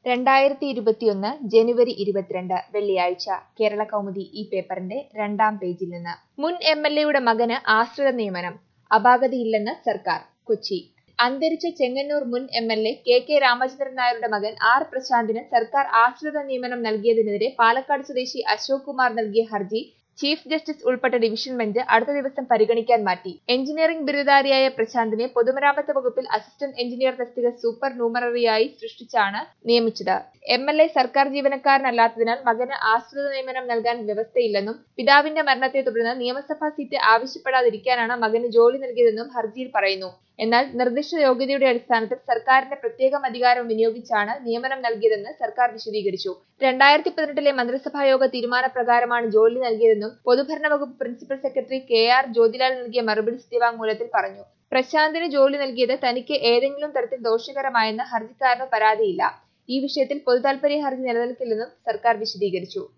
രണ്ടായിരത്തി ഇരുപത്തിയൊന്ന് ജനുവരി ഇരുപത്തിരണ്ട് വെള്ളിയാഴ്ച കേരള കൗമുദി ഈ പേപ്പറിന്റെ രണ്ടാം പേജിൽ നിന്ന് മുൻ എം എൽ എയുടെ മകന് ആശ്രിത നിയമനം അപാകതയില്ലെന്ന് സർക്കാർ കൊച്ചി അന്തരിച്ച ചെങ്ങന്നൂർ മുൻ M L A K K Ramachandran നായരുടെ മകൻ ആർ പ്രശാന്തിന് സർക്കാർ ആശ്രിത നിയമനം നൽകിയതിനെതിരെ പാലക്കാട് സ്വദേശി അശോക് കുമാർ നൽകിയ ഹർജി ചീഫ് ജസ്റ്റിസ് ഉൾപ്പെട്ട ഡിവിഷൻ ബെഞ്ച് അടുത്ത ദിവസം പരിഗണിക്കാൻ മാറ്റി എഞ്ചിനീയറിംഗ് ബിരുദധാരിയായ പ്രശാന്തിനെ പൊതുമരാമത്ത് വകുപ്പിൽ അസിസ്റ്റന്റ് എഞ്ചിനീയർ തസ്തിക സൂപ്പർ ന്യൂമററിയായി സൃഷ്ടിച്ചാണ് നിയമിച്ചത് എം എൽ എ സർക്കാർ ജീവനക്കാരനല്ലാത്തതിനാൽ മകന് ആശ്രിത നിയമനം നൽകാൻ വ്യവസ്ഥയില്ലെന്നും പിതാവിന്റെ മരണത്തെ തുടർന്ന് നിയമസഭാ സീറ്റ് ആവശ്യപ്പെടാതിരിക്കാനാണ് മകന് ജോലി നൽകിയതെന്നും ഹർജിയിൽ പറയുന്നു എന്നാൽ നിർദ്ദിഷ്ട യോഗ്യതയുടെ അടിസ്ഥാനത്തിൽ സർക്കാരിന്റെ പ്രത്യേകം അധികാരം വിനിയോഗിച്ചാണ് നിയമനം നൽകിയതെന്ന് സർക്കാർ വിശദീകരിച്ചു രണ്ടായിരത്തി പതിനെട്ടിലെ മന്ത്രിസഭാ യോഗ തീരുമാനപ്രകാരമാണ് ജോലി നൽകിയതെന്നും പൊതുഭരണ വകുപ്പ് principal secretary K R Jyothilal നൽകിയ മറുപടി സത്യവാങ്മൂലത്തിൽ പറഞ്ഞു പ്രശാന്തിന് ജോലി നൽകിയത് തനിക്ക് ഏതെങ്കിലും തരത്തിൽ ദോഷകരമായെന്ന് ഹർജിക്കാരന് പരാതിയില്ല ഈ വിഷയത്തിൽ പൊതുതാൽപര്യ ഹർജി നിലനിൽക്കില്ലെന്നും സർക്കാർ വിശദീകരിച്ചു